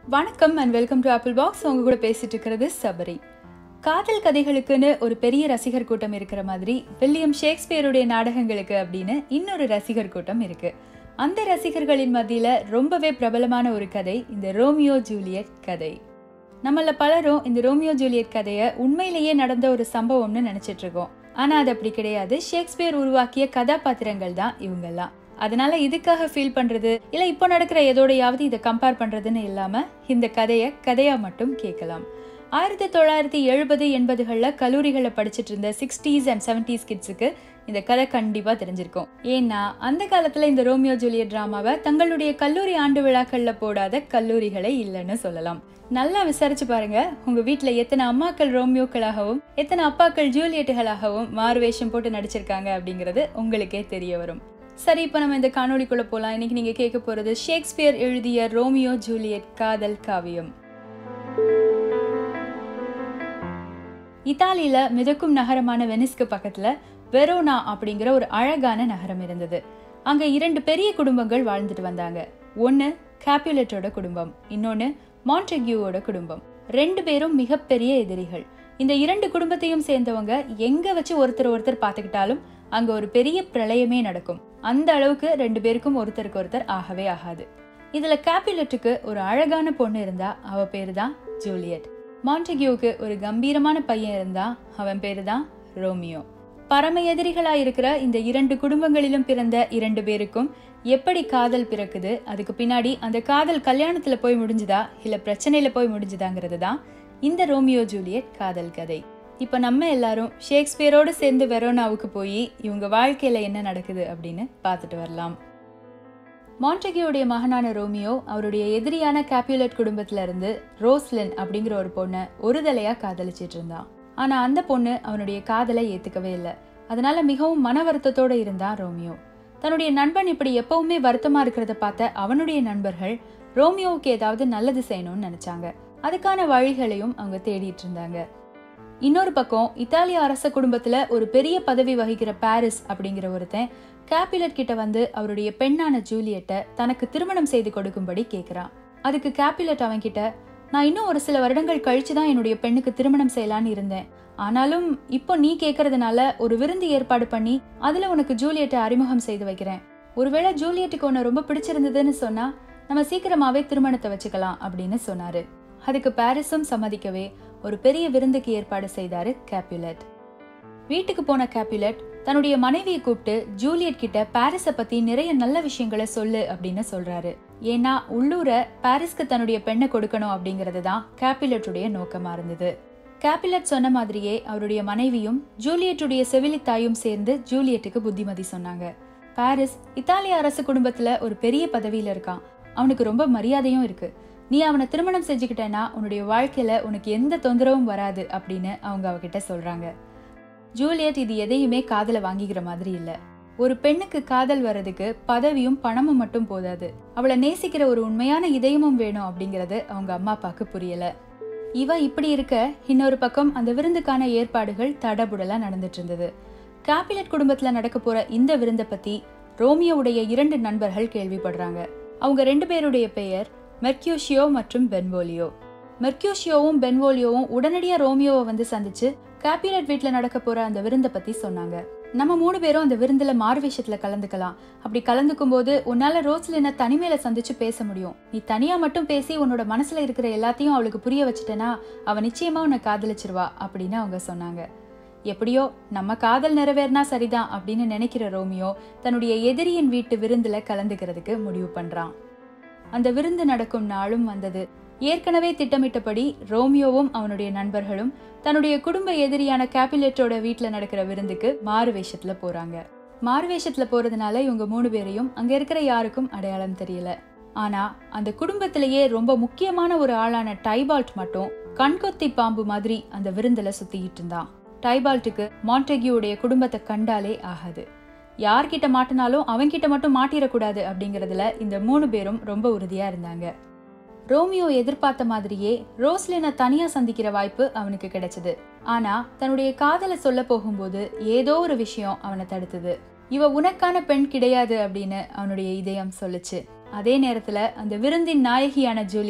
வணக்கம் and welcome to Apple box உங்க கூட பேசிட்டு இருக்கிறது சபரி காதல் கதைகளுக்குன்னு ஒரு பெரிய ரசிகர் கூட்டம் இருக்கிற மாதிரி வில்லியம் ஷேக்ஸ்பியருடைய நாடகங்களுக்கு அப்படின்னு இன்னொரு ரசிகர் கூட்டம் இருக்கு அந்த ரசிகர்களின் மத்தியில ரொம்பவே பிரபலமான ஒரு கதை இந்த ரோமியோ ஜூலியட் கதை நம்மள பலரும் இந்த ரோமியோ ஜூலியட் கதையை உண்மையிலேயே நடந்த ஒரு சம்பவம்னு நினைச்சிட்டு இருக்கோம் ஆனா அது அப்படி கிடையாது ஷேக்ஸ்பியர் உருவாக்கிய கதாபாத்திரங்கள் தான் இவங்கெல்லாம் அதனால இதுக்காக ஃபீல் பண்றது இல்ல இப்போ நடக்கிற எதோடையாவது இதை கம்பேர் பண்றதுன்னு இல்லாம இந்த கதையை கதையா மட்டும் கேட்கலாம் ஆயிரத்தி தொள்ளாயிரத்தி எழுபது எண்பதுகளில் கல்லூரிகளில் படிச்சுட்டு இருந்த சிக்ஸ்டீஸ் அண்ட் செவன்டீஸ் கிட்ஸுக்கு இந்த கதை கண்டிப்பாக தெரிஞ்சிருக்கும் ஏன்னா அந்த காலத்தில் இந்த ரோமியோ ஜூலியட் ட்ராமாவை தங்களுடைய கல்லூரி ஆண்டு விழாக்களில் போடாத கல்லூரிகளே இல்லைன்னு சொல்லலாம் நல்லா விசாரிச்சு பாருங்க உங்க வீட்டில் எத்தனை அம்மாக்கள் ரோமியோக்களாகவும் எத்தனை அப்பாக்கள் ஜூலியட்டுகளாகவும் மாறுவேஷம் போட்டு நடிச்சிருக்காங்க அப்படிங்கிறது உங்களுக்கே தெரிய வரும் சரி இப்போ நம்ம இந்த காணொளிக்குள்ள போலாம் இன்னைக்கு நீங்க கேட்க போறது ஷேக்ஸ்பியர் எழுதிய ரோமியோ ஜூலியட் காதல் காவியம் இத்தாலியில மிதக்கும் நகரமான வெனிஸ்க்கு பக்கத்துல வெரோனா அப்படிங்கிற ஒரு அழகான நகரம் இருந்தது அங்க இரண்டு பெரிய குடும்பங்கள் வாழ்ந்துட்டு வந்தாங்க ஒன்னு கேப்புலெட்டோட குடும்பம் இன்னொன்னு மாண்டெக்யூவோட குடும்பம் ரெண்டு பேரும் மிகப்பெரிய எதிரிகள் இந்த இரண்டு குடும்பத்தையும் சேர்ந்தவங்க எங்க வச்சு ஒருத்தர் ஒருத்தர் பார்த்துக்கிட்டாலும் அங்க ஒரு பெரிய பிரளயமே நடக்கும் அந்த அளவுக்கு ரெண்டு பேருக்கும் ஒருத்தருக்கு ஒருத்தர் ஆகவே ஆகாது இதுல கேப்புலெட்டுக்கு ஒரு அழகான பொண்ணு இருந்தா அவ பேரு தான் ஜூலியட் மாண்டெகியூக்கு ஒரு கம்பீரமான பையன் இருந்தா அவன் பேரு தான் ரோமியோ பரம எதிரிகளா இருக்கிற இந்த இரண்டு குடும்பங்களிலும் பிறந்த இரண்டு பேருக்கும் எப்படி காதல் பிறக்குது அதுக்கு பின்னாடி அந்த காதல் கல்யாணத்துல போய் முடிஞ்சுதா இல்ல பிரச்சனையில போய் முடிஞ்சுதாங்கிறது தான் இந்த ரோமியோ ஜூலியட் காதல் கதை இப்போ நம்ம எல்லாரும் ஷேக்ஸ்பியரோடு சேர்ந்து வெரோனாவுக்கு போய் இவங்க வாழ்க்கையில என்ன நடக்குது அப்படின்னு பார்த்துட்டு வரலாம் மாண்டகியோடைய மகனான ரோமியோ அவருடைய எதிரியான கேப்புலட் குடும்பத்துல இருந்து ரோஸ்லின் அப்படிங்கிற ஒரு பொண்ணை ஒரு தலையா காதலிச்சிட்டு இருந்தான் ஆனா அந்த பொண்ணு அவனுடைய காதலை ஏத்துக்கவே இல்லை அதனால மிகவும் மன வருத்தத்தோட இருந்தான் ரோமியோ தன்னுடைய நண்பன் இப்படி எப்பவுமே வருத்தமா இருக்கிறத பார்த்த அவனுடைய நண்பர்கள் ரோமியோவுக்கு ஏதாவது நல்லது செய்யணும்னு நினைச்சாங்க அதுக்கான வழிகளையும் அவங்க தேடிட்டு இருந்தாங்க இன்னொரு பக்கம் இத்தாலிய அரச குடும்பத்துல ஒரு பெரிய பதவி வகிக்கிற பாரிஸ் அப்படிங்கிற ஒருத்தன் கேப்புலட் கிட்ட வந்து அவருடைய பெண்ணான ஜூலியட்டை தனக்கு திருமணம் செய்து கொடுக்கும்படி கேக்குறான் அதுக்கு கேப்புலட் அவன் கிட்ட நான் இன்னும் ஒரு சில வருடங்கள் கழிச்சு தான் என்னுடைய பெண்ணுக்கு திருமணம் செய்யலான்னு இருந்தேன் ஆனாலும் இப்போ நீ கேட்கறதுனால ஒரு விருந்து ஏற்பாடு பண்ணி அதுல உனக்கு ஜூலியட்டை அறிமுகம் செய்து வைக்கிறேன் ஒருவேளை ஜூலியட்டுக்கு உன்னை ரொம்ப பிடிச்சிருந்ததுன்னு சொன்னா நம்ம சீக்கிரமாவே திருமணத்தை வச்சுக்கலாம் அப்படின்னு சொன்னாரு அதுக்கு பாரிஸும் சம்மதிக்கவே ஒரு பெரிய விருந்துக்கு ஏற்பாடு செய்தாரு கேப்புலட் வீட்டுக்கு போன கேப்புலட் தன்னுடைய மனைவியை கூப்பிட்டு ஜூலியட் கிட்ட பாரிஸை பத்தி நிறைய நல்ல விஷயங்களை சொல்லு அப்படின்னு சொல்றாரு ஏன்னா உள்ளூர பாரிஸ்க்கு தன்னுடைய பெண்ணை கொடுக்கணும் அப்படிங்கிறது தான் கேப்புலட்டுடைய நோக்கமா இருந்தது கேப்புலட் சொன்ன மாதிரியே அவருடைய மனைவியும் ஜூலியட்டுடைய செவிலித்தாயும் சேர்ந்து ஜூலியட்டுக்கு புத்திமதி சொன்னாங்க பாரிஸ் இத்தாலிய அரசு குடும்பத்துல ஒரு பெரிய பதவியில இருக்கான் அவனுக்கு ரொம்ப மரியாதையும் இருக்கு நீ அவனை திருமணம் செஞ்சுக்கிட்டேன்னா உன்னுடைய வாழ்க்கையில உனக்கு எந்த தொந்தரவும் வராது அப்படின்னு அவங்க அவகிட்ட சொல்றாங்க ஜூலியட் இது எதையுமே காதல வாங்கிக்கிற மாதிரி இல்ல ஒரு பெண்ணுக்கு காதல் வர்றதுக்கு பதவியும் பணமும் மட்டும் போதாது அவளை நேசிக்கிற ஒரு உண்மையான இதயமும் வேணும் அப்படிங்கறது அவங்க அம்மா அப்பாக்கு புரியல இவ இப்படி இருக்க இன்னொரு பக்கம் அந்த விருந்துக்கான ஏற்பாடுகள் தடபுடலா நடந்துட்டு இருந்தது கேபிலட் குடும்பத்துல நடக்க போற இந்த விருந்தை பத்தி ரோமியோவுடைய இரண்டு நண்பர்கள் கேள்விப்படுறாங்க அவங்க ரெண்டு பேருடைய பெயர் மெர்க்யூஷியோ மற்றும் பென்வோலியோ மெர்க்யூஷியோவும் பென்வோலியோவும் உடனடியா ரோமியோவை வந்து சந்திச்சு கேபினட் வீட்ல நடக்க போற அந்த விருந்தை பத்தி சொன்னாங்க நம்ம மூணு பேரும் அந்த விருந்துல மார்வேஷத்துல கலந்துக்கலாம் அப்படி கலந்துக்கும் போது உன்னால ரோஸ்லின தனிமையில சந்திச்சு பேச முடியும் நீ தனியா மட்டும் பேசி உன்னோட மனசுல இருக்கிற எல்லாத்தையும் அவளுக்கு புரிய வச்சுட்டேன்னா அவ நிச்சயமா உன்னை காதலிச்சிருவா அப்படின்னு அவங்க சொன்னாங்க எப்படியோ நம்ம காதல் நிறைவேறினா சரிதான் அப்படின்னு நினைக்கிற ரோமியோ தன்னுடைய எதிரியின் வீட்டு விருந்துல கலந்துக்கிறதுக்கு முடிவு பண்றான் அந்த விருந்து நடக்கும் நாளும் வந்தது ஏற்கனவே திட்டமிட்டபடி ரோமியோவும் அவனுடைய நண்பர்களும் தன்னுடைய குடும்ப எதிரியான கேபிலெட்டோட வீட்டுல நடக்கிற விருந்துக்கு மாறு வேஷத்துல போறாங்க மாறு வேஷத்துல போறதுனால இவங்க மூணு பேரையும் அங்க இருக்கிற யாருக்கும் அடையாளம் தெரியல ஆனா அந்த குடும்பத்திலேயே ரொம்ப முக்கியமான ஒரு ஆளான டைபால்ட் மட்டும் கண்கொத்தி பாம்பு மாதிரி அந்த விருந்துல சுத்திக்கிட்டு இருந்தான் டைபால்ட்டுக்கு மாண்டெகியோடைய குடும்பத்தை கண்டாலே ஆகாது யார்கிட்ட மாட்டினாலும் அவன்கிட்ட மட்டும் மாட்டிடக்கூடாது அப்படிங்கறதுல இந்த மூணு பேரும் ரொம்ப உறுதியா இருந்தாங்க ரோமியோ எதிர்பார்த்த மாதிரியே ரோஸ்லினை தனியா சந்திக்கிற வாய்ப்பு அவனுக்கு கிடைச்சது ஆனா தன்னுடைய காதலை சொல்ல போகும்போது ஏதோ ஒரு விஷயம் அவனை தடுத்தது இவ உனக்கான பெண் கிடையாது அப்படின்னு அவனுடைய இதயம் சொல்லுச்சு அதே நேரத்துல அந்த விருந்தின் நாயகியான ஜூலியட்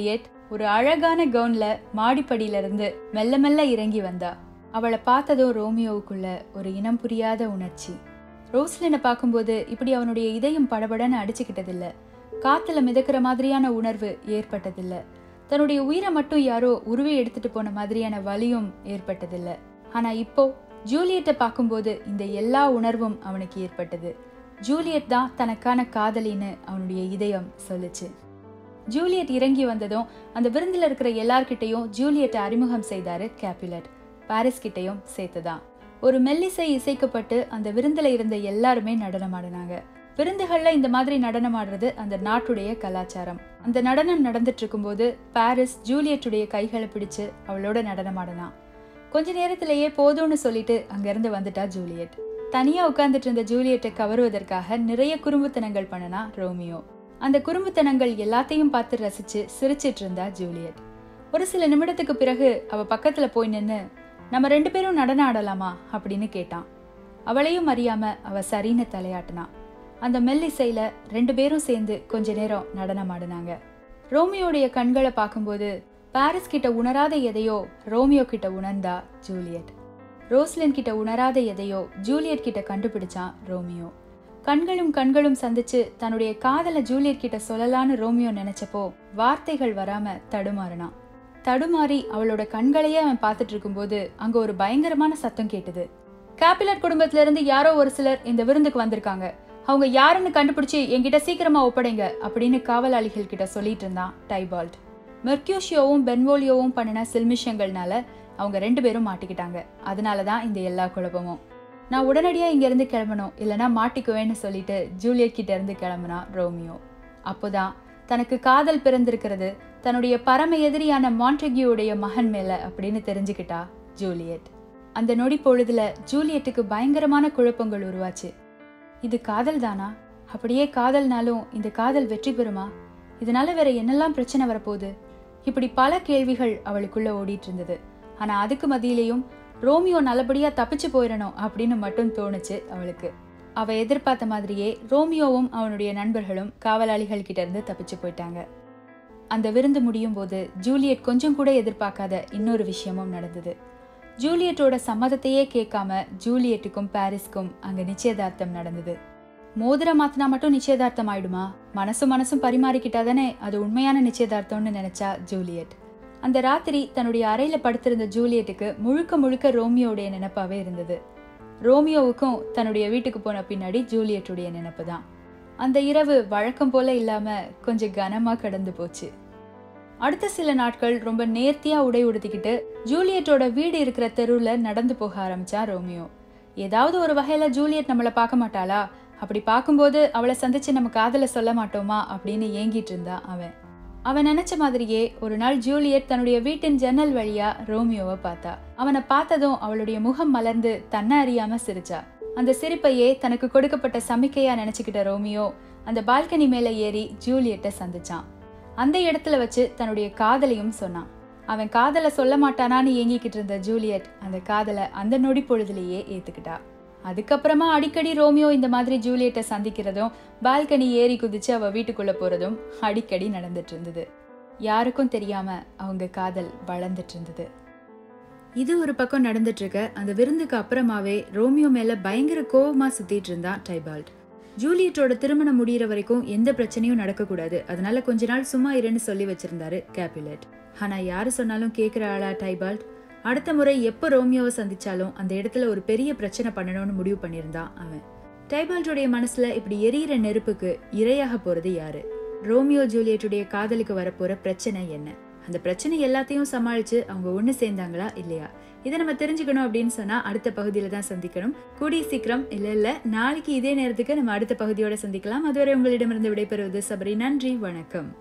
ஒரு அழகான கவுன்ல மாடிப்படியில இருந்து மெல்ல மெல்ல இறங்கி வந்தா அவளை பார்த்ததும் ரோமியோவுக்குள்ள ஒரு இனம் புரியாத உணர்ச்சி ரோஸ்லினை பார்க்கும்போது இப்படி அவனுடைய இதயம் படபடன்னு அடிச்சுக்கிட்டதில்ல காத்துல மிதக்கிற மாதிரியான உணர்வு ஏற்பட்டதில்ல தன்னுடைய உயிரை மட்டும் யாரோ உருவி எடுத்துட்டு போன மாதிரியான வலியும் ஏற்பட்டதில்ல ஆனா இப்போ ஜூலியட்டை பார்க்கும்போது இந்த எல்லா உணர்வும் அவனுக்கு ஏற்பட்டது ஜூலியட் தான் தனக்கான காதலின்னு அவனுடைய இதயம் சொல்லுச்சு ஜூலியட் இறங்கி வந்ததும் அந்த விருந்தில் இருக்கிற எல்லார்கிட்டையும் ஜூலியட்டை அறிமுகம் செய்தாரு கேப்புலட் பாரிஸ் கிட்டையும் சேர்த்துதான் ஒரு மெல்லிசை இசைக்கப்பட்டு அந்த விருந்தில் இருந்த எல்லாருமே நடனமாடினாங்க விருந்துகள்ல இந்த மாதிரி நடனம் ஆடுறது அந்த நாட்டுடைய கலாச்சாரம் அந்த நடனம் நடந்துட்டு இருக்கும்போது பாரிஸ் ஜூலியட்டுடைய கைகளை பிடிச்சு அவளோட நடனமாடினான் கொஞ்ச நேரத்திலேயே போதும்னு சொல்லிட்டு அங்கிருந்து வந்துட்டா ஜூலியட் தனியா உட்கார்ந்துட்டு இருந்த ஜூலியட்டை கவருவதற்காக நிறைய குறும்புத்தனங்கள் பண்ணனா ரோமியோ அந்த குறும்புத்தனங்கள் எல்லாத்தையும் பார்த்து ரசிச்சு சிரிச்சிட்டு இருந்தா ஜூலியட் ஒரு சில நிமிடத்துக்கு பிறகு அவ பக்கத்துல போய் நின்னு நம்ம ரெண்டு பேரும் நடனம் ஆடலாமா அப்படின்னு கேட்டான் அவளையும் அறியாம அவ சரின்னு தலையாட்டினா அந்த மெல்லிசையில ரெண்டு பேரும் சேர்ந்து கொஞ்ச நேரம் நடனம் ஆடினாங்க ரோமியோடைய கண்களை பார்க்கும்போது பாரிஸ் கிட்ட உணராத எதையோ ரோமியோ கிட்ட உணர்ந்தா ஜூலியட் ரோஸ்லின் கிட்ட உணராத எதையோ ஜூலியட் கிட்ட கண்டுபிடிச்சான் ரோமியோ கண்களும் கண்களும் சந்திச்சு தன்னுடைய காதலை ஜூலியட் கிட்ட சொல்லலான்னு ரோமியோ நினைச்சப்போ வார்த்தைகள் வராம தடுமாறினான் தடுமாறி அவளோட கண்களையே அவன் பார்த்துட்டு இருக்கும்போது அங்க ஒரு பயங்கரமான சத்தம் கேட்டது கேபிலட் குடும்பத்துல இருந்து யாரோ ஒரு சிலர் இந்த விருந்துக்கு வந்திருக்காங்க அவங்க யாருன்னு கண்டுபிடிச்சு என்கிட்ட சீக்கிரமா ஒப்படைங்க அப்படின்னு காவலாளிகள் கிட்ட சொல்லிட்டு இருந்தான் டைபால்ட் மெர்க்யூஷியோவும் பென்வோலியோவும் பண்ணின சில்மிஷங்கள்னால அவங்க ரெண்டு பேரும் மாட்டிக்கிட்டாங்க அதனால தான் இந்த எல்லா குழப்பமும் நான் உடனடியாக இங்கேருந்து கிளம்பணும் இல்லைனா மாட்டிக்குவேன்னு சொல்லிட்டு ஜூலியட் கிட்ட இருந்து கிளம்புனா ரோமியோ அப்போதான் தனக்கு காதல் பிறந்திருக்கிறது தன்னுடைய பரம எதிரியான மான்டெகியோடைய மகன் மேல அப்படின்னு தெரிஞ்சுக்கிட்டா ஜூலியட் அந்த நொடி பொழுதுல ஜூலியட்டுக்கு பயங்கரமான குழப்பங்கள் உருவாச்சு இது காதல் தானா அப்படியே காதல்னாலும் இந்த காதல் வெற்றி பெறுமா இதனால வேற என்னெல்லாம் பிரச்சனை வரப்போகுது இப்படி பல கேள்விகள் அவளுக்குள்ள ஓடிட்டு இருந்தது ஆனா அதுக்கு மத்தியிலையும் ரோமியோ நல்லபடியா தப்பிச்சு போயிடணும் அப்படின்னு மட்டும் தோணுச்சு அவளுக்கு அவ எதிர்பார்த்த மாதிரியே ரோமியோவும் அவனுடைய நண்பர்களும் காவலாளிகள் கிட்ட இருந்து தப்பிச்சு போயிட்டாங்க அந்த விருந்து முடியும் போது ஜூலியட் கொஞ்சம் கூட எதிர்பார்க்காத இன்னொரு விஷயமும் நடந்தது ஜூலியட்டோட சம்மதத்தையே கேட்காம ஜூலியட்டுக்கும் பாரிஸ்க்கும் அங்க நிச்சயதார்த்தம் நடந்தது மோதிரம் மாத்தினா மட்டும் நிச்சயதார்த்தம் ஆயிடுமா மனசும் மனசும் பரிமாறிக்கிட்டாதானே அது உண்மையான நிச்சயதார்த்தம்னு நினைச்சா ஜூலியட் அந்த ராத்திரி தன்னுடைய அறையில படுத்திருந்த ஜூலியட்டுக்கு முழுக்க முழுக்க ரோமியோடைய நினைப்பாவே இருந்தது ரோமியோவுக்கும் தன்னுடைய வீட்டுக்கு போன பின்னாடி ஜூலியட்டுடைய நினைப்பு தான் அந்த இரவு வழக்கம் போல இல்லாம கொஞ்சம் கனமா கடந்து போச்சு அடுத்த சில நாட்கள் ரொம்ப நேர்த்தியா உடை உடுத்திக்கிட்டு ஜூலியட்டோட வீடு இருக்கிற தெருவுல நடந்து போக ஆரம்பிச்சா ரோமியோ ஏதாவது ஒரு வகையில ஜூலியட் நம்மளை பார்க்க மாட்டாளா அப்படி பார்க்கும்போது அவளை சந்திச்சு நம்ம காதல சொல்ல மாட்டோமா அப்படின்னு ஏங்கிட்டு இருந்தா அவன் அவன் நினைச்ச மாதிரியே ஒரு நாள் ஜூலியட் தன்னுடைய வீட்டின் ஜன்னல் வழியா ரோமியோவை பார்த்தா அவனை பார்த்ததும் அவளுடைய முகம் மலர்ந்து தன்னை அறியாம சிரிச்சா அந்த சிரிப்பையே தனக்கு கொடுக்கப்பட்ட சமிக்கையா நினைச்சுக்கிட்ட ரோமியோ அந்த பால்கனி மேல ஏறி ஜூலியட்டை சந்திச்சான் அந்த இடத்துல வச்சு தன்னுடைய காதலையும் சொன்னான் அவன் காதலை சொல்ல மாட்டானான்னு ஏங்கிக்கிட்டு இருந்த ஜூலியட் அந்த காதலை அந்த நொடி பொழுதுலேயே ஏத்துக்கிட்டா அதுக்கப்புறமா அடிக்கடி ரோமியோ இந்த மாதிரி ஜூலியட்டை சந்திக்கிறதும் பால்கனி ஏறி குதிச்சு அவ வீட்டுக்குள்ள போறதும் அடிக்கடி நடந்துட்டு இருந்தது யாருக்கும் தெரியாம அவங்க காதல் வளர்ந்துட்டு இருந்தது இது ஒரு பக்கம் நடந்துட்டு இருக்க அந்த விருந்துக்கு அப்புறமாவே ரோமியோ மேல பயங்கர கோவமா சுத்திட்டு இருந்தான் டைபால்ட் ஜூலியட்டோட திருமணம் முடியிற வரைக்கும் எந்த பிரச்சனையும் நடக்கக்கூடாது அதனால கொஞ்ச நாள் சும்மா இருன்னு சொல்லி வச்சிருந்தாரு கேப்புலட் ஆனா யாரு சொன்னாலும் கேக்குற ஆளா டைபால்ட் அடுத்த முறை எப்போ ரோமியோவை சந்திச்சாலும் அந்த இடத்துல ஒரு பெரிய பிரச்சனை பண்ணணும்னு முடிவு பண்ணியிருந்தான் அவன் டைபால்டோடைய மனசுல இப்படி எரியிற நெருப்புக்கு இரையாக போறது யாரு ரோமியோ ஜூலியட்டுடைய காதலுக்கு வரப்போற பிரச்சனை என்ன அந்த பிரச்சனை எல்லாத்தையும் சமாளிச்சு அவங்க ஒண்ணு சேர்ந்தாங்களா இல்லையா இதை நம்ம தெரிஞ்சுக்கணும் அப்படின்னு சொன்னா அடுத்த பகுதியில தான் சந்திக்கணும் கூடிய சீக்கிரம் இல்ல இல்ல நாளைக்கு இதே நேரத்துக்கு நம்ம அடுத்த பகுதியோட சந்திக்கலாம் அதுவரை உங்களிடமிருந்து விடைபெறுவது சபரி நன்றி வணக்கம்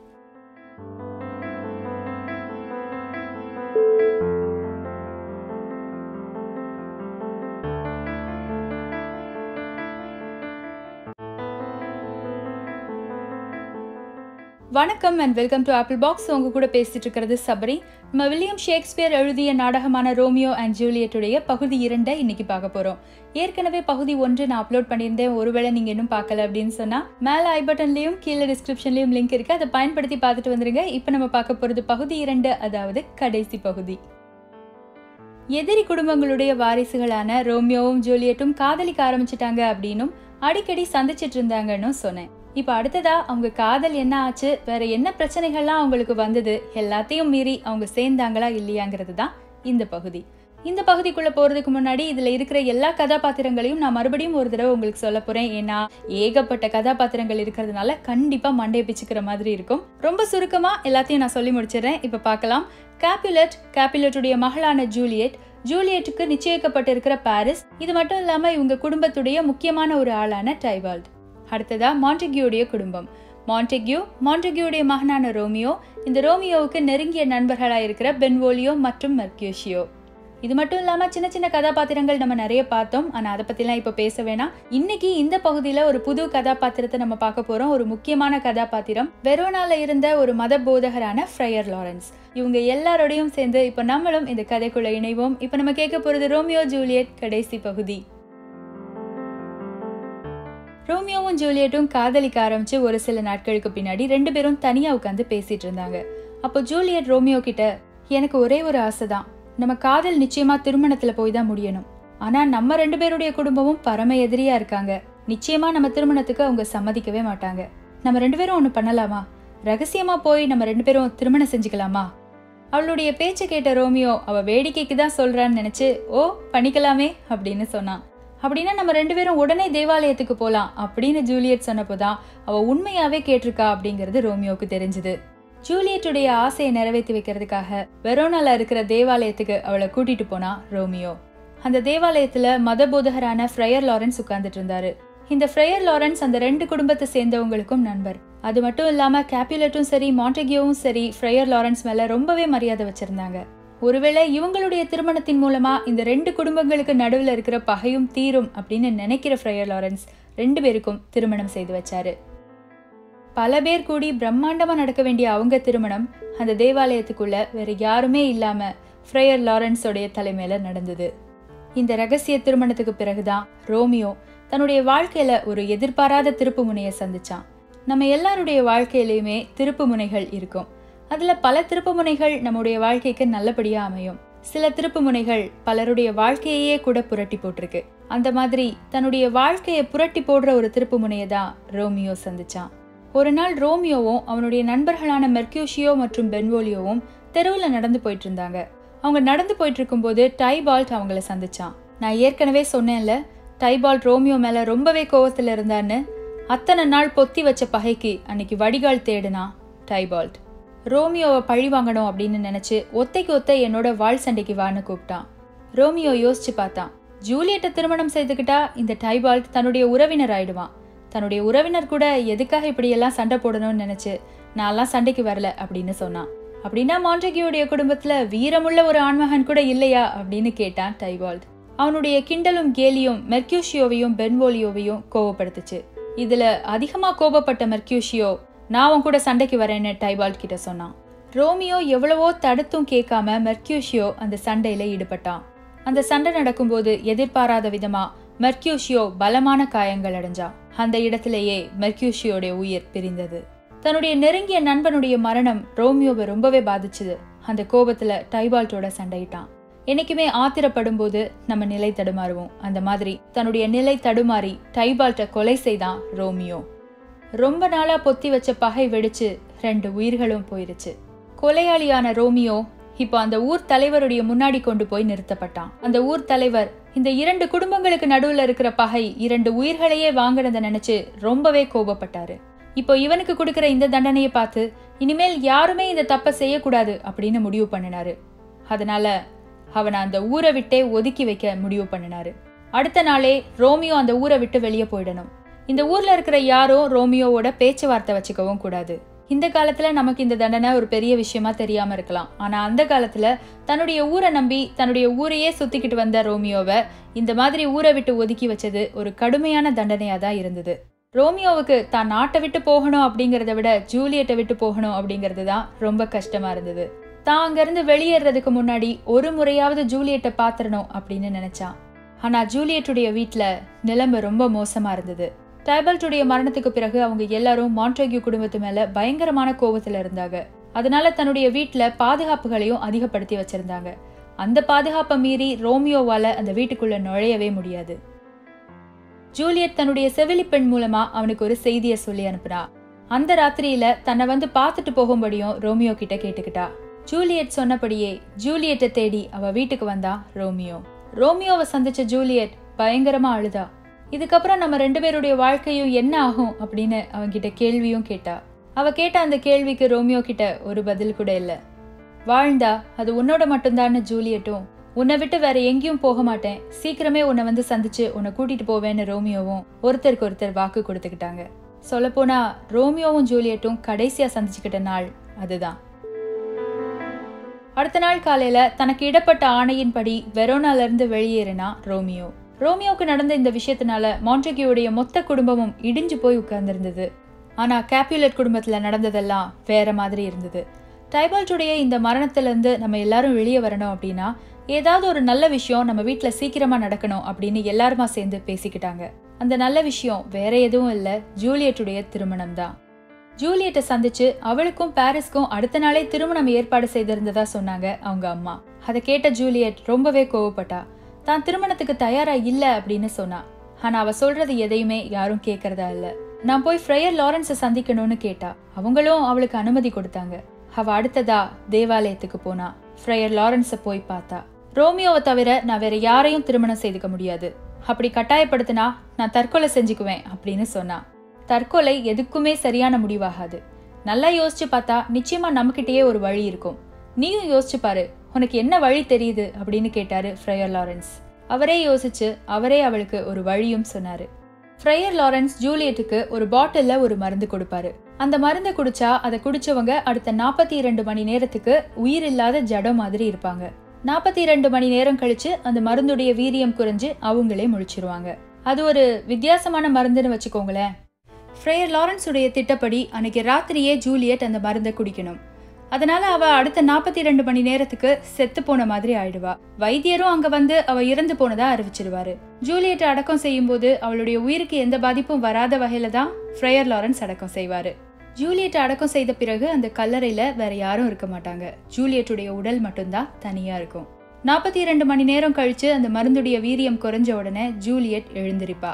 வணக்கம் and welcome to Apple box உங்க கூட பேசிட்டு இருக்கிறது சபரி நம்ம வில்லியம் ஷேக்ஸ்பியர் எழுதிய நாடகமான ரோமியோ அண்ட் ஜூலியட்டுடைய பகுதி இரண்டை இன்னைக்கு பார்க்க போறோம் ஏற்கனவே பகுதி ஒன்று நான் அப்லோட் பண்ணியிருந்தேன் ஒருவேளை நீங்க இன்னும் பார்க்கல அப்படின்னு சொன்னா மேல ஐ பட்டன்லயும் கீழே டிஸ்கிரிப்ஷன்லயும் லிங்க் இருக்கு அதை பயன்படுத்தி பார்த்துட்டு வந்துருங்க இப்போ நம்ம பார்க்க போறது பகுதி இரண்டு அதாவது கடைசி பகுதி எதிரி குடும்பங்களுடைய வாரிசுகளான ரோமியோவும் ஜூலியட்டும் காதலிக்க ஆரம்பிச்சிட்டாங்க அப்படின்னும் அடிக்கடி சந்திச்சிட்டு இருந்தாங்கன்னு சொன்னேன் இப்போ அடுத்ததா அவங்க காதல் என்ன ஆச்சு வேற என்ன பிரச்சனைகள்லாம் அவங்களுக்கு வந்தது எல்லாத்தையும் மீறி அவங்க சேர்ந்தாங்களா இல்லையாங்கிறது தான் இந்த பகுதி இந்த பகுதிக்குள்ள போறதுக்கு முன்னாடி இதுல இருக்கிற எல்லா கதாபாத்திரங்களையும் நான் மறுபடியும் ஒரு தடவை உங்களுக்கு சொல்ல போறேன் ஏன்னா ஏகப்பட்ட கதாபாத்திரங்கள் இருக்கிறதுனால கண்டிப்பா மண்டையை பிச்சுக்கிற மாதிரி இருக்கும் ரொம்ப சுருக்கமா எல்லாத்தையும் நான் சொல்லி முடிச்சிடுறேன் இப்ப பார்க்கலாம் கேப்புலட் கேப்புலட்டுடைய மகளான ஜூலியட் ஜூலியட்டுக்கு நிச்சயிக்கப்பட்டிருக்கிற பாரிஸ் இது மட்டும் இல்லாம இவங்க குடும்பத்துடைய முக்கியமான ஒரு ஆளான டைவால்ட் அடுத்ததா மாண்டெக்யூடைய குடும்பம் மாண்டெக்யூ மாண்டெக்யூடைய மகனான ரோமியோ இந்த ரோமியோவுக்கு நெருங்கிய நண்பர்களாக இருக்கிற பென்வோலியோ மற்றும் மெர்க்யூஷியோ இது மட்டும் இல்லாம சின்ன சின்ன கதாபாத்திரங்கள் நம்ம நிறைய பார்த்தோம் ஆனா அதை பத்திலாம் இப்ப பேச வேணாம் இன்னைக்கு இந்த பகுதியில ஒரு புது கதாபாத்திரத்தை நம்ம பார்க்க போறோம் ஒரு முக்கியமான கதாபாத்திரம் வெரோனால இருந்த ஒரு மத போதகரான ஃப்ரையர் லாரன்ஸ் இவங்க எல்லாரோடையும் சேர்ந்து இப்ப நம்மளும் இந்த கதைக்குள்ள இணைவோம் இப்ப நம்ம கேட்க போறது ரோமியோ ஜூலியட் கடைசி பகுதி ரோமியோவும் ஜூலியட்டும் காதலிக்க ஆரம்பிச்சு ஒரு சில நாட்களுக்கு பின்னாடி ரெண்டு பேரும் தனியா உட்காந்து பேசிட்டு இருந்தாங்க அப்போ ஜூலியட் ரோமியோ கிட்ட எனக்கு ஒரே ஒரு ஆசை தான் நம்ம காதல் நிச்சயமா திருமணத்துல போய் தான் முடியணும் ஆனா நம்ம ரெண்டு பேருடைய குடும்பமும் பரம எதிரியா இருக்காங்க நிச்சயமா நம்ம திருமணத்துக்கு அவங்க சம்மதிக்கவே மாட்டாங்க நம்ம ரெண்டு பேரும் ஒண்ணு பண்ணலாமா ரகசியமா போய் நம்ம ரெண்டு பேரும் திருமணம் செஞ்சுக்கலாமா அவளுடைய பேச்சை கேட்ட ரோமியோ அவ வேடிக்கைக்கு தான் சொல்றான்னு நினைச்சு ஓ பண்ணிக்கலாமே அப்படின்னு சொன்னான் அப்படின்னா நம்ம ரெண்டு பேரும் உடனே தேவாலயத்துக்கு போலாம் அப்படின்னு ஜூலியட் சொன்னப்போதான் அவ உண்மையாவே கேட்டிருக்கா அப்படிங்கிறது ரோமியோவுக்கு தெரிஞ்சது ஜூலியட்டுடைய ஆசையை நிறைவேற்றி வைக்கிறதுக்காக வெரோனால இருக்கிற தேவாலயத்துக்கு அவளை கூட்டிட்டு போனா ரோமியோ அந்த தேவாலயத்துல மத போதகரான ஃப்ரையர் லாரன்ஸ் உட்கார்ந்துட்டு இருந்தாரு இந்த ஃப்ரையர் லாரன்ஸ் அந்த ரெண்டு குடும்பத்தை சேர்ந்தவங்களுக்கும் நண்பர் அது மட்டும் இல்லாம கேப்புலட்டும் சரி மாண்டெகியோவும் சரி ஃப்ரையர் லாரன்ஸ் மேல ரொம்பவே மரியாதை வச்சிருந்தாங்க ஒருவேளை இவங்களுடைய திருமணத்தின் மூலமா இந்த ரெண்டு குடும்பங்களுக்கு நடுவில் இருக்கிற பகையும் தீரும் அப்படின்னு நினைக்கிற ஃப்ரையர் லாரன்ஸ் ரெண்டு பேருக்கும் திருமணம் செய்து வச்சாரு பல பேர் கூடி பிரம்மாண்டமா நடக்க வேண்டிய அவங்க திருமணம் அந்த தேவாலயத்துக்குள்ள வேற யாருமே இல்லாம ஃப்ரையர் லாரன்ஸோடைய தலைமையில நடந்தது இந்த ரகசிய திருமணத்துக்கு பிறகுதான் ரோமியோ தன்னுடைய வாழ்க்கையில ஒரு எதிர்பாராத திருப்பு முனையை சந்திச்சான் நம்ம எல்லாருடைய வாழ்க்கையிலயுமே திருப்பு முனைகள் இருக்கும் அதுல பல திருப்பு முனைகள் நம்முடைய வாழ்க்கைக்கு நல்லபடியா அமையும் சில திருப்பு முனைகள் பலருடைய வாழ்க்கையே கூட புரட்டி போட்டிருக்கு அந்த மாதிரி தன்னுடைய வாழ்க்கையை புரட்டி போடுற ஒரு திருப்பு முனையை தான் ரோமியோ சந்திச்சான் ஒரு நாள் ரோமியோவும் அவனுடைய நண்பர்களான மெர்க்யூஷியோ மற்றும் பென்வோலியோவும் தெருவில் நடந்து போயிட்டு இருந்தாங்க அவங்க நடந்து போயிட்டு இருக்கும்போது டைபால்ட் அவங்கள சந்திச்சான் நான் ஏற்கனவே சொன்னேன்ல டைபால்ட் ரோமியோ மேல ரொம்பவே கோவத்துல இருந்தான்னு அத்தனை நாள் பொத்தி வச்ச பகைக்கு அன்னைக்கு வடிகால் தேடுனா டைபால்ட் ரோமியோவை பழி வாங்கணும் அப்படின்னு நினைச்சு ஒத்தைக்கு ஒத்தை என்னோட வாழ் சண்டைக்கு வான்னு கூப்பிட்டான் ரோமியோ யோசிச்சு பார்த்தான் ஜூலியட்டை திருமணம் செய்துக்கிட்டா இந்த டைபால்ட் தன்னுடைய உறவினர் ஆயிடுவான் தன்னுடைய உறவினர் கூட எதுக்காக இப்படியெல்லாம் சண்டை போடணும்னு நினைச்சு நான்லாம் சண்டைக்கு வரல அப்படின்னு சொன்னான் அப்படின்னா மாண்டகியோடைய குடும்பத்துல வீரமுள்ள ஒரு ஆண்மகன் கூட இல்லையா அப்படின்னு கேட்டான் டைபால்ட் அவனுடைய கிண்டலும் கேலியும் மெர்க்யூஷியோவையும் பென்வோலியோவையும் கோவப்படுத்துச்சு இதுல அதிகமா கோபப்பட்ட மெர்க்யூஷியோ நான் உன் கூட சண்டைக்கு வரேன்னு டைபால்ட் கிட்ட சொன்னான் ரோமியோ எவ்வளவோ தடுத்தும் கேட்காம மெர்க்யூஷியோ அந்த சண்டையில ஈடுபட்டான் அந்த சண்டை நடக்கும்போது எதிர்பாராத விதமா மெர்க்யூஷியோ பலமான காயங்கள் அடைஞ்சான் அந்த இடத்திலேயே மெர்க்யூஷியோடைய உயிர் பிரிந்தது தன்னுடைய நெருங்கிய நண்பனுடைய மரணம் ரோமியோவை ரொம்பவே பாதிச்சுது அந்த கோபத்துல டைபால்ட்டோட சண்டையிட்டான் என்னைக்குமே ஆத்திரப்படும் போது நம்ம நிலை தடுமாறுவோம் அந்த மாதிரி தன்னுடைய நிலை தடுமாறி டைபால்ட்டை கொலை செய்தான் ரோமியோ ரொம்ப நாளா பொத்தி வச்ச பகை வெடிச்சு ரெண்டு உயிர்களும் போயிருச்சு கொலையாளியான ரோமியோ இப்போ அந்த ஊர் தலைவருடைய முன்னாடி கொண்டு போய் நிறுத்தப்பட்டான் அந்த ஊர் தலைவர் இந்த இரண்டு குடும்பங்களுக்கு நடுவுல இருக்கிற பகை இரண்டு உயிர்களையே வாங்கினதை நினைச்சு ரொம்பவே கோபப்பட்டாரு இப்போ இவனுக்கு கொடுக்கிற இந்த தண்டனையை பார்த்து இனிமேல் யாருமே இந்த தப்பை செய்யக்கூடாது அப்படின்னு முடிவு பண்ணினாரு அதனால அவனை அந்த ஊரை விட்டே ஒதுக்கி வைக்க முடிவு பண்ணினாரு அடுத்த நாளே ரோமியோ அந்த ஊரை விட்டு வெளியே போயிடணும் இந்த ஊர்ல இருக்கிற யாரும் ரோமியோவோட பேச்சுவார்த்தை வச்சுக்கவும் கூடாது இந்த காலத்துல நமக்கு இந்த தண்டனை ஒரு பெரிய விஷயமா தெரியாம இருக்கலாம் ஆனா அந்த காலத்துல தன்னுடைய ஊரை நம்பி தன்னுடைய ஊரையே சுத்திக்கிட்டு வந்த ரோமியோவை இந்த மாதிரி ஊரை விட்டு ஒதுக்கி வச்சது ஒரு கடுமையான தண்டனையா தான் இருந்தது ரோமியோவுக்கு தான் நாட்டை விட்டு போகணும் அப்படிங்கறத விட ஜூலியட்டை விட்டு போகணும் அப்படிங்கிறது தான் ரொம்ப கஷ்டமா இருந்தது தான் அங்கிருந்து வெளியேறதுக்கு முன்னாடி ஒரு முறையாவது ஜூலியட்டை பாத்திரணும் அப்படின்னு நினைச்சான் ஆனா ஜூலியட்டுடைய வீட்ல நிலைமை ரொம்ப மோசமா இருந்தது டைபல்ட்டுடைய மரணத்துக்கு பிறகு அவங்க எல்லாரும் மான்டேகியூ குடும்பத்து மேல பயங்கரமான கோபத்துல இருந்தாங்க அதனால தன்னுடைய வீட்ல பாதுகாப்புகளையும் அதிகப்படுத்தி வச்சிருந்தாங்க அந்த பாதுகாப்பை மீறி ரோமியோவால அந்த வீட்டுக்குள்ள நுழையவே முடியாது ஜூலியட் தன்னுடைய செவிலி பெண் மூலமா அவனுக்கு ஒரு செய்தியை சொல்லி அனுப்புனா அந்த ராத்திரியில தன்னை வந்து பார்த்துட்டு போகும்படியும் ரோமியோ கிட்ட கேட்டுக்கிட்டா ஜூலியட் சொன்னபடியே ஜூலியட்டை தேடி அவ வீட்டுக்கு வந்தா ரோமியோ ரோமியோவை சந்திச்ச ஜூலியட் பயங்கரமா அழுதா இதுக்கப்புறம் நம்ம ரெண்டு பேருடைய வாழ்க்கையும் என்ன ஆகும் அப்படின்னு அவன்கிட்ட கேள்வியும் கேட்டா அவ கேட்ட அந்த கேள்விக்கு ரோமியோ கிட்ட ஒரு பதில் கூட இல்ல வாழ்ந்தா அது உன்னோட மட்டும்தான்னு ஜூலியட்டும் உன்னை விட்டு வேற எங்கேயும் போக மாட்டேன் சீக்கிரமே உன்னை வந்து சந்திச்சு உன்னை கூட்டிட்டு போவேன்னு ரோமியோவும் ஒருத்தருக்கு ஒருத்தர் வாக்கு கொடுத்துக்கிட்டாங்க சொல்லப்போனா ரோமியோவும் ஜூலியட்டும் கடைசியா சந்திச்சுக்கிட்ட நாள் அதுதான் அடுத்த நாள் காலையில தனக்கு இடப்பட்ட ஆணையின்படி வெரோனால இருந்து வெளியேறினா ரோமியோ ரோமியோவுக்கு நடந்த இந்த விஷயத்தினால மான்டெகியோடைய மொத்த குடும்பமும் இடிஞ்சு போய் உட்கார்ந்திருந்தது ஆனா கேப்யுலட் குடும்பத்துல நடந்ததெல்லாம் வேற மாதிரி இருந்தது டைபால்ட்டுடைய இந்த மரணத்திலிருந்து நம்ம எல்லாரும் வெளியே வரணும் அப்படின்னா ஏதாவது ஒரு நல்ல விஷயம் நம்ம வீட்டில் சீக்கிரமா நடக்கணும் அப்படின்னு எல்லாருமா சேர்ந்து பேசிக்கிட்டாங்க அந்த நல்ல விஷயம் வேற எதுவும் இல்லை ஜூலியட்டுடைய திருமணம் தான் ஜூலியட்டை சந்திச்சு அவளுக்கும் பாரிஸ்க்கும் அடுத்த நாளே திருமணம் ஏற்பாடு செய்திருந்ததா சொன்னாங்க அவங்க அம்மா அதை கேட்ட ஜூலியட் ரொம்பவே கோவப்பட்டா தான் திருமணத்துக்கு தயாரா இல்ல அப்படின்னு சொன்னா ஆனா அவ சொல்றது எதையுமே யாரும் கேட்கறதா இல்ல நான் போய் ஃப்ரையர் லாரன்ஸை சந்திக்கணும்னு கேட்டா அவங்களும் அவளுக்கு அனுமதி கொடுத்தாங்க அவ அடுத்ததா தேவாலயத்துக்கு போனா ஃப்ரையர் லாரன்ஸை போய் பார்த்தா ரோமியோவை தவிர நான் வேற யாரையும் திருமணம் செய்துக்க முடியாது அப்படி கட்டாயப்படுத்தினா நான் தற்கொலை செஞ்சுக்குவேன் அப்படின்னு சொன்னா தற்கொலை எதுக்குமே சரியான முடிவாகாது நல்லா யோசிச்சு பார்த்தா நிச்சயமா நம்மகிட்டயே ஒரு வழி இருக்கும் நீயும் யோசிச்சு பாரு உனக்கு என்ன வழி தெரியுது அப்படின்னு கேட்டாரு ஃப்ரையர் லாரன்ஸ் அவரே யோசிச்சு அவரே அவளுக்கு ஒரு வழியும் சொன்னாரு ஃப்ரையர் லாரன்ஸ் ஜூலியட்டுக்கு ஒரு பாட்டில்ல ஒரு மருந்து கொடுப்பாரு அந்த மருந்தை குடிச்சா அதை குடிச்சவங்க அடுத்த நாற்பத்தி இரண்டு மணி நேரத்துக்கு உயிர் இல்லாத ஜடம் மாதிரி இருப்பாங்க நாற்பத்தி இரண்டு மணி நேரம் கழிச்சு அந்த மருந்துடைய வீரியம் குறைஞ்சு அவங்களே முழிச்சிருவாங்க அது ஒரு வித்தியாசமான மருந்துன்னு வச்சுக்கோங்களேன் ஃப்ரேயர் லாரன்ஸுடைய திட்டப்படி அன்னைக்கு ராத்திரியே ஜூலியட் அந்த மருந்தை குடிக்கணும் அதனால அவ அடுத்த நாற்பத்தி ரெண்டு மணி நேரத்துக்கு செத்து போன மாதிரி ஆயிடுவா வைத்தியரும் அங்க வந்து அவ இறந்து போனதா அறிவிச்சிருவாரு ஜூலியட் அடக்கம் செய்யும்போது அவளுடைய உயிருக்கு எந்த பாதிப்பும் வராத வகையில தான் ஃப்ரேயர் லாரன்ஸ் அடக்கம் செய்வாரு ஜூலியட் அடக்கம் செய்த பிறகு அந்த கல்லறையில வேற யாரும் இருக்க மாட்டாங்க ஜூலியட்டுடைய உடல் மட்டும்தான் தனியா இருக்கும் நாற்பத்தி இரண்டு மணி நேரம் கழிச்சு அந்த மருந்துடைய வீரியம் குறைஞ்ச உடனே ஜூலியட் எழுந்திருப்பா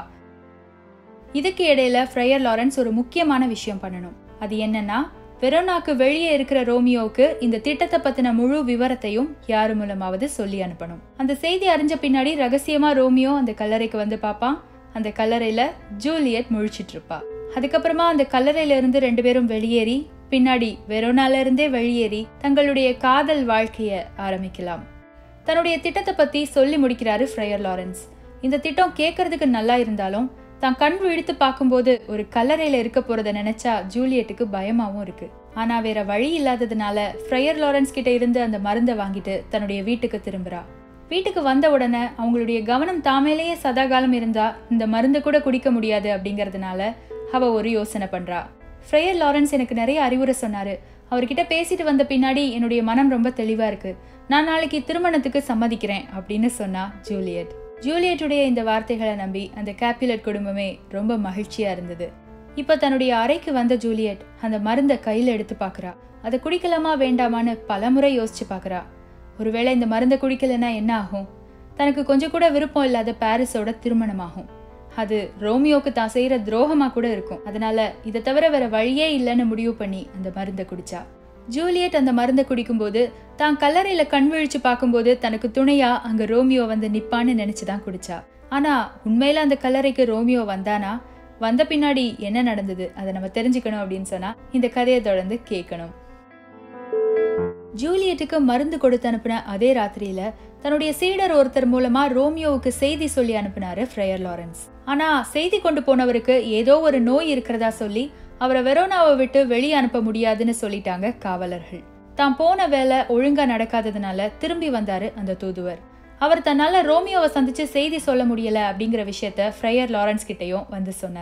இதுக்கு இடையில ஃப்ரையர் லாரன்ஸ் ஒரு முக்கியமான விஷயம் பண்ணணும் அது என்னன்னா வெரோனாக்கு வெளியே இருக்கிற ரோமியோவுக்கு இந்த திட்டத்தை பத்தின முழு விவரத்தையும் யாரு மூலமாவது சொல்லி அனுப்பணும் அந்த செய்தி அறிஞ்ச பின்னாடி ரகசியமா ரோமியோ அந்த கல்லறைக்கு வந்து பார்ப்பான் அந்த கல்லறையில ஜூலியட் முழிச்சிட்டு இருப்பா அதுக்கப்புறமா அந்த கல்லறையில இருந்து ரெண்டு பேரும் வெளியேறி பின்னாடி வெரோனால இருந்தே வெளியேறி தங்களுடைய காதல் வாழ்க்கைய ஆரம்பிக்கலாம் தன்னுடைய திட்டத்தை பத்தி சொல்லி முடிக்கிறாரு ஃப்ரையர் லாரன்ஸ் இந்த திட்டம் கேட்கறதுக்கு நல்லா இருந்தாலும் தான் கண் விழித்து பார்க்கும்போது ஒரு கல்லறையில இருக்க போறத நினைச்சா ஜூலியட்டுக்கு பயமாவும் இருக்கு ஆனா வேற வழி இல்லாததுனால ஃப்ரையர் லாரன்ஸ் கிட்ட இருந்து அந்த மருந்தை வாங்கிட்டு தன்னுடைய வீட்டுக்கு திரும்புறா வீட்டுக்கு வந்த உடனே அவங்களுடைய கவனம் தாமேலேயே சதாகாலம் இருந்தா இந்த மருந்தை கூட குடிக்க முடியாது அப்படிங்கறதுனால அவ ஒரு யோசனை பண்றா ஃப்ரையர் லாரன்ஸ் எனக்கு நிறைய அறிவுரை சொன்னாரு அவர்கிட்ட பேசிட்டு வந்த பின்னாடி என்னுடைய மனம் ரொம்ப தெளிவா இருக்கு நான் நாளைக்கு திருமணத்துக்கு சம்மதிக்கிறேன் அப்படின்னு சொன்னா ஜூலியட் ஜூலியட்டுடைய இந்த வார்த்தைகளை நம்பி அந்த கேப்புலட் குடும்பமே ரொம்ப மகிழ்ச்சியா இருந்தது இப்ப தன்னுடைய அறைக்கு வந்த ஜூலியட் அந்த மருந்தை கையில எடுத்து பாக்குறா அதை குடிக்கலாமா வேண்டாமான்னு பலமுறை யோசிச்சு பாக்குறா ஒருவேளை இந்த மருந்தை குடிக்கலன்னா என்ன ஆகும் தனக்கு கொஞ்சம் கூட விருப்பம் இல்லாத பாரிஸோட திருமணமாகும் அது ரோமியோக்கு தான் செய்யற துரோகமா கூட இருக்கும் அதனால இதை தவிர வேற வழியே இல்லைன்னு முடிவு பண்ணி அந்த மருந்தை குடிச்சா ஜூலியட் அந்த மருந்தை குடிக்கும்போது தான் கல்லறையில கண் விழிச்சு பார்க்கும்போது தனக்கு துணையா அங்க ரோமியோ வந்து நிப்பான்னு நினைச்சுதான் குடிச்சா ஆனா உண்மையில அந்த கல்லறைக்கு ரோமியோ வந்தானா வந்த பின்னாடி என்ன நடந்தது அதை நம்ம தெரிஞ்சுக்கணும் அப்படின்னு சொன்னா இந்த கதையை தொடர்ந்து கேட்கணும் ஜூலியட்டுக்கு மருந்து கொடுத்து அனுப்பின அதே ராத்திரியில தன்னுடைய சீடர் ஒருத்தர் மூலமா ரோமியோவுக்கு செய்தி சொல்லி அனுப்பினாரு ஃப்ரையர் லாரன்ஸ் ஆனா செய்தி கொண்டு போனவருக்கு ஏதோ ஒரு நோய் இருக்கிறதா சொல்லி அவரை வெரோனாவை விட்டு வெளியே அனுப்ப முடியாதுன்னு சொல்லிட்டாங்க காவலர்கள் தான் போன வேலை ஒழுங்கா நடக்காததுனால திரும்பி வந்தாரு அந்த தூதுவர் அவர் தன்னால ரோமியோவை சந்திச்சு செய்தி சொல்ல முடியல அப்படிங்கிற விஷயத்த ஃப்ரையர் லாரன்ஸ் கிட்டயும் வந்து சொன்னாரு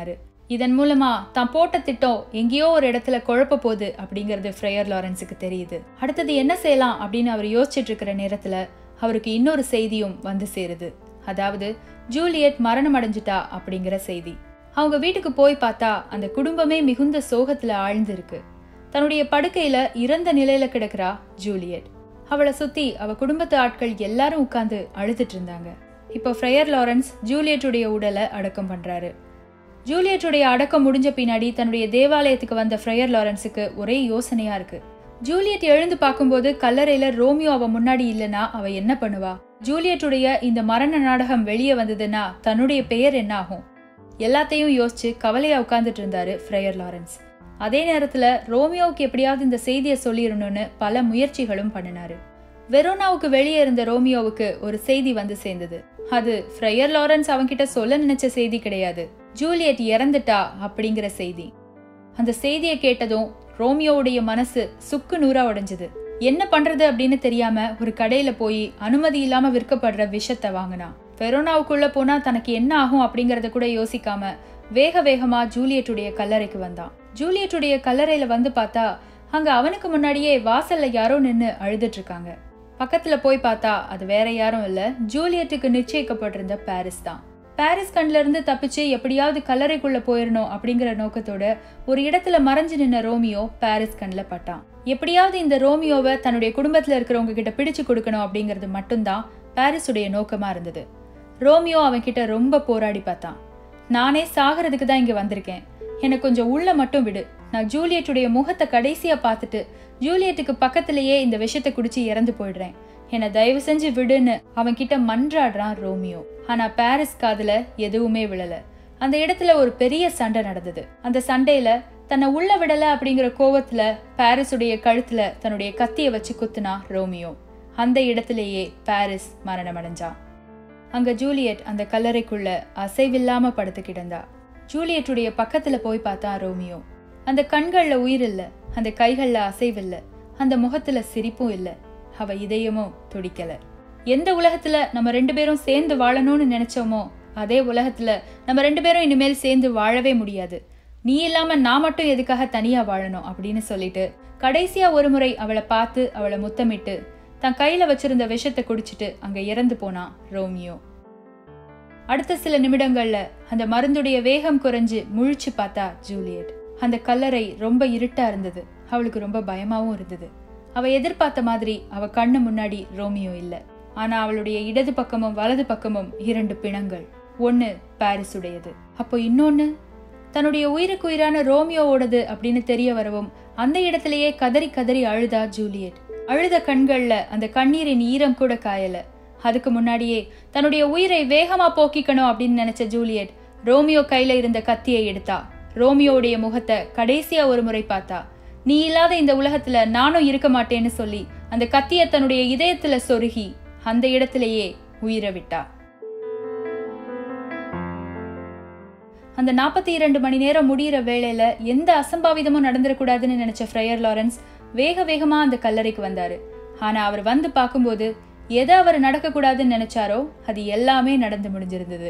இதன் மூலமா தான் போட்ட திட்டம் எங்கேயோ ஒரு இடத்துல குழப்ப போகுது அப்படிங்கிறது ஃப்ரையர் லாரன்ஸுக்கு தெரியுது அடுத்தது என்ன செய்யலாம் அப்படின்னு அவர் யோசிச்சுட்டு இருக்கிற நேரத்துல அவருக்கு இன்னொரு செய்தியும் வந்து சேருது அதாவது ஜூலியட் மரணம் அடைஞ்சிட்டா அப்படிங்கிற செய்தி அவங்க வீட்டுக்கு போய் பார்த்தா அந்த குடும்பமே மிகுந்த சோகத்துல ஆழ்ந்து இருக்கு தன்னுடைய படுக்கையில இறந்த நிலையில கிடக்குறா ஜூலியட் அவளை சுத்தி அவ குடும்பத்து ஆட்கள் எல்லாரும் உட்கார்ந்து அழுதுட்டு இருந்தாங்க இப்போ ஃப்ரையர் லாரன்ஸ் ஜூலியட்டுடைய உடலை அடக்கம் பண்றாரு ஜூலியட்டுடைய அடக்கம் முடிஞ்ச பின்னாடி தன்னுடைய தேவாலயத்துக்கு வந்த ஃப்ரையர் லாரன்ஸுக்கு ஒரே யோசனையா இருக்கு ஜூலியட் எழுந்து பார்க்கும்போது கல்லறையில ரோமியோ அவ முன்னாடி இல்லனா அவ என்ன பண்ணுவா ஜூலியட்டுடைய இந்த மரண நாடகம் வெளியே வந்ததுன்னா தன்னுடைய பெயர் என்ன ஆகும் எல்லாத்தையும் யோசிச்சு கவலையா உட்கார்ந்துட்டு இருந்தாரு ஃப்ரையர் லாரன்ஸ் அதே நேரத்துல ரோமியோவுக்கு எப்படியாவது இந்த செய்தியை சொல்லிடணும்னு பல முயற்சிகளும் பண்ணினாரு வெரோனாவுக்கு வெளியே இருந்த ரோமியோவுக்கு ஒரு செய்தி வந்து சேர்ந்தது அது ஃப்ரையர் லாரன்ஸ் அவன்கிட்ட சொல்ல நினைச்ச செய்தி கிடையாது ஜூலியட் இறந்துட்டா அப்படிங்கிற செய்தி அந்த செய்தியை கேட்டதும் ரோமியோவுடைய மனசு சுக்கு நூறா உடைஞ்சது என்ன பண்றது அப்படின்னு தெரியாம ஒரு கடையில போய் அனுமதி இல்லாம விற்கப்படுற விஷத்தை வாங்கினான் ஃபெரோனாவுக்குள்ள போனா தனக்கு என்ன ஆகும் அப்படிங்கறத கூட யோசிக்காம வேக வேகமா ஜூலியட்டுடைய கல்லறைக்கு வந்தான் ஜூலியட்டுடைய கல்லறையில வந்து பார்த்தா அங்க அவனுக்கு முன்னாடியே வாசல்ல யாரோ நின்னு அழுதுட்டு இருக்காங்க பக்கத்துல போய் பார்த்தா அது வேற யாரும் இல்ல ஜூலியட்டுக்கு நிச்சயிக்கப்பட்டிருந்த பாரிஸ் தான் பாரிஸ் கண்ல இருந்து தப்பிச்சு எப்படியாவது கல்லறைக்குள்ள போயிடணும் அப்படிங்கிற நோக்கத்தோட ஒரு இடத்துல மறைஞ்சு நின்ன ரோமியோ பாரிஸ் கண்ணில் பட்டான் எப்படியாவது இந்த ரோமியோவை தன்னுடைய குடும்பத்துல இருக்கிறவங்க கிட்ட பிடிச்சு கொடுக்கணும் அப்படிங்கிறது மட்டும்தான் பாரிஸுடைய நோக்கமா இருந்தது ரோமியோ அவன் கிட்ட ரொம்ப போராடி பார்த்தான் நானே சாகிறதுக்கு தான் இங்க வந்திருக்கேன் எனக்கு கொஞ்சம் உள்ள மட்டும் விடு நான் ஜூலியட்டுடைய முகத்தை கடைசியா பார்த்துட்டு ஜூலியட்டுக்கு பக்கத்திலேயே இந்த விஷத்தை குடிச்சு இறந்து போயிடுறேன் என்னை தயவு செஞ்சு விடுன்னு அவன் கிட்ட மன்றாடுறான் ரோமியோ ஆனா பாரிஸ் காதுல எதுவுமே விழல அந்த இடத்துல ஒரு பெரிய சண்டை நடந்தது அந்த சண்டையில தன்னை உள்ள விடல அப்படிங்கிற கோவத்துல பாரிஸுடைய கழுத்துல தன்னுடைய கத்திய வச்சு குத்துனா ரோமியோ அந்த இடத்திலேயே பாரிஸ் மரணம் அடைஞ்சான் அங்க ஜூலியட் அந்த கல்லறைக்குள்ள அசைவில்லாம படுத்து கிடந்தா ஜூலியட்டுடைய பக்கத்துல போய் பார்த்தான் ரோமியோ அந்த கண்கள்ல உயிர் இல்ல அந்த கைகள்ல அசைவில்ல அந்த முகத்துல சிரிப்பும் இல்ல அவ இதயமும் துடிக்கல எந்த உலகத்துல நம்ம ரெண்டு பேரும் சேர்ந்து வாழணும்னு நினைச்சோமோ அதே உலகத்துல நம்ம ரெண்டு பேரும் இனிமேல் சேர்ந்து வாழவே முடியாது நீ இல்லாம நான் மட்டும் எதுக்காக தனியா வாழணும் அப்படின்னு சொல்லிட்டு கடைசியா ஒரு முறை அவளை பார்த்து அவளை முத்தமிட்டு தன் கையில வச்சிருந்த விஷத்தை குடிச்சிட்டு அங்க இறந்து போனான் ரோமியோ அடுத்த சில நிமிடங்கள்ல அந்த மருந்துடைய வேகம் குறைஞ்சு முழிச்சு பார்த்தா ஜூலியட் அந்த கல்லறை ரொம்ப இருட்டா இருந்தது அவளுக்கு ரொம்ப பயமாவும் இருந்தது அவ எதிர்பார்த்த மாதிரி அவ கண்ணு முன்னாடி ரோமியோ இல்ல ஆனா அவளுடைய இடது பக்கமும் வலது பக்கமும் இரண்டு பிணங்கள் ஒன்னு பாரிஸுடையது அப்போ இன்னொன்னு தன்னுடைய உயிருக்கு உயிரான ரோமியோவோடது அப்படின்னு தெரிய வரவும் அந்த இடத்திலேயே கதறி கதறி அழுதா ஜூலியட் அழுத கண்கள்ல அந்த கண்ணீரின் ஈரம் கூட காயல அதுக்கு முன்னாடியே தன்னுடைய உயிரை வேகமா போக்கிக்கணும் அப்படின்னு நினைச்ச ஜூலியட் ரோமியோ கையில இருந்த கத்தியை எடுத்தா ரோமியோவுடைய முகத்தை கடைசியா ஒரு முறை பார்த்தா நீ இல்லாத இந்த உலகத்துல நானும் இருக்க மாட்டேன்னு சொல்லி அந்த கத்திய தன்னுடைய இதயத்துல சொருகி அந்த இடத்திலேயே உயிரை விட்டா அந்த நாற்பத்தி இரண்டு மணி நேரம் முடியிற வேளையில எந்த அசம்பாவிதமும் நடந்துடக்கூடாதுன்னு நினைச்ச ஃப்ரையர் லாரன்ஸ் வேக வேகமா அந்த கல்லறைக்கு வந்தாரு ஆனா அவர் வந்து பார்க்கும்போது எதை அவர் நடக்கக்கூடாதுன்னு நினைச்சாரோ அது எல்லாமே நடந்து முடிஞ்சிருந்தது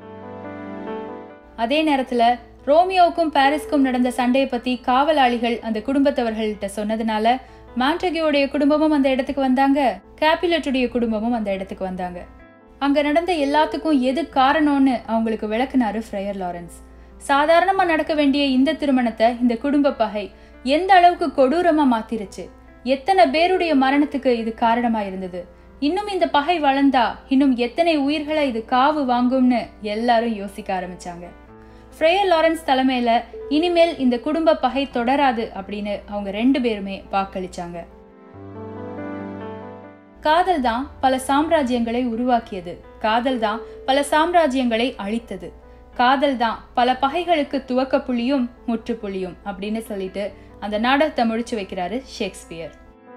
அதே நேரத்துல ரோமியோவுக்கும் பாரிஸ்க்கும் நடந்த சண்டையை பத்தி காவலாளிகள் அந்த குடும்பத்தவர்கள்ட்ட சொன்னதுனால மாண்டகியோடைய குடும்பமும் அந்த இடத்துக்கு வந்தாங்க கேபிலட்டுடைய குடும்பமும் அந்த இடத்துக்கு வந்தாங்க அங்க நடந்த எல்லாத்துக்கும் எது காரணம்னு அவங்களுக்கு விளக்குனாரு ஃப்ரையர் லாரன்ஸ் சாதாரணமா நடக்க வேண்டிய இந்த திருமணத்தை இந்த குடும்ப பகை எந்த அளவுக்கு கொடூரமா மாத்திருச்சு எத்தனை பேருடைய மரணத்துக்கு இது காரணமா இருந்தது இன்னும் இந்த பகை வளர்ந்தா இன்னும் எத்தனை உயிர்களை இது காவு வாங்கும்னு எல்லாரும் யோசிக்க ஆரம்பிச்சாங்க ஃப்ரேயர் லாரன்ஸ் தலைமையில இனிமேல் இந்த குடும்ப பகை தொடராது அப்படின்னு அவங்க ரெண்டு பேருமே வாக்களிச்சாங்க காதல் தான் பல சாம்ராஜ்யங்களை உருவாக்கியது காதல் தான் பல சாம்ராஜ்யங்களை அழித்தது காதல் தான் பல பகைகளுக்கு துவக்க புள்ளியும் முற்றுப்புள்ளியும் அப்படின்னு சொல்லிட்டு அந்த நாடகத்தை முடிச்சு வைக்கிறாரு ஷேக்ஸ்பியர்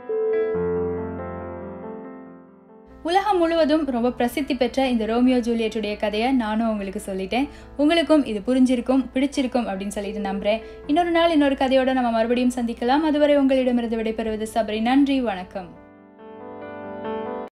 உலகம் முழுவதும் ரொம்ப பிரசித்தி பெற்ற இந்த ரோமியோ ஜூலியட்டுடைய கதையை நானும் உங்களுக்கு சொல்லிட்டேன் உங்களுக்கும் இது புரிஞ்சிருக்கும் பிடிச்சிருக்கும் அப்படின்னு சொல்லிட்டு நம்புறேன் இன்னொரு நாள் இன்னொரு கதையோட நம்ம மறுபடியும் சந்திக்கலாம் அதுவரை உங்களிடமிருந்து விடைபெறுவது சபரி நன்றி வணக்கம்